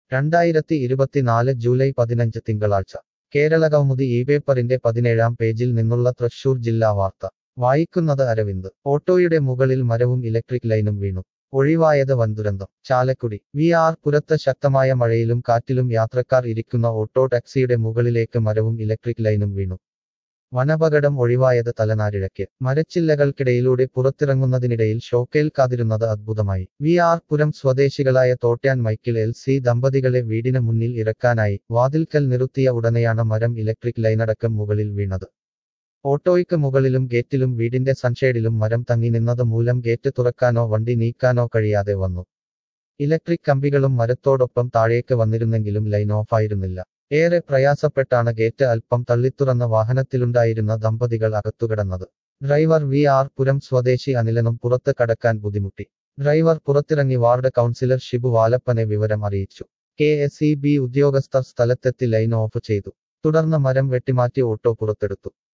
രണ്ടായിരത്തി ഇരുപത്തിനാല് ജൂലൈ പതിനഞ്ച് തിങ്കളാഴ്ച കേരള കൗമുദി ഈ പേപ്പറിന്റെ പതിനേഴാം പേജിൽ നിന്നുള്ള തൃശൂർ ജില്ലാ വാർത്ത വായിക്കുന്നത് അരവിന്ദ് ഓട്ടോയുടെ മുകളിൽ മരവും ഇലക്ട്രിക് ലൈനും വീണു ഒഴിവായത് വൻദുരന്തം ചാലക്കുടി വി ആർ പുരത്ത് ശക്തമായ മഴയിലും കാറ്റിലും യാത്രക്കാർ ഇരിക്കുന്ന ഓട്ടോ ടാക്സിയുടെ മുകളിലേക്ക് മരവും ഇലക്ട്രിക് ലൈനും വീണു വനപകടം ഒഴിവായത് തലനാരിഴയ്ക്ക് മരച്ചില്ലകൾക്കിടയിലൂടെ പുറത്തിറങ്ങുന്നതിനിടയിൽ ഷോക്കേൽക്കാതിരുന്നത് അദ്ഭുതമായി വി ആർ പുരം സ്വദേശികളായ തോട്ട്യാൻ മൈക്കിൾ എൽ സി ദമ്പതികളെ വീടിന് മുന്നിൽ ഇറക്കാനായി വാതിൽക്കൽ നിർത്തിയ ഉടനെയാണ് മരം ഇലക്ട്രിക് ലൈനടക്കം മുകളിൽ വീണത് ഓട്ടോയ്ക്ക് മുകളിലും ഗേറ്റിലും വീടിന്റെ സൺഷേഡിലും മരം തങ്ങി നിന്നത് മൂലം ഗേറ്റ് തുറക്കാനോ വണ്ടി നീക്കാനോ കഴിയാതെ വന്നു ഇലക്ട്രിക് കമ്പികളും മരത്തോടൊപ്പം താഴേക്ക് വന്നിരുന്നെങ്കിലും ലൈൻ ഓഫായിരുന്നില്ല ഏറെ പ്രയാസപ്പെട്ടാണ് ഗേറ്റ് അല്പം തള്ളിത്തുറന്ന വാഹനത്തിലുണ്ടായിരുന്ന ദമ്പതികൾ അകത്തുകിടന്നത് ഡ്രൈവർ വി ആർ പുരം സ്വദേശി അനിലനും പുറത്ത് കടക്കാൻ ബുദ്ധിമുട്ടി ഡ്രൈവർ പുറത്തിറങ്ങി വാർഡ് കൗൺസിലർ ഷിബു വാലപ്പനെ വിവരം അറിയിച്ചു കെ എസ് ഇ ബി ഉദ്യോഗസ്ഥർ സ്ഥലത്തെത്തി ലൈൻ ഓഫ് ചെയ്തു തുടർന്ന് മരം വെട്ടിമാറ്റി ഓട്ടോ പുറത്തെടുത്തു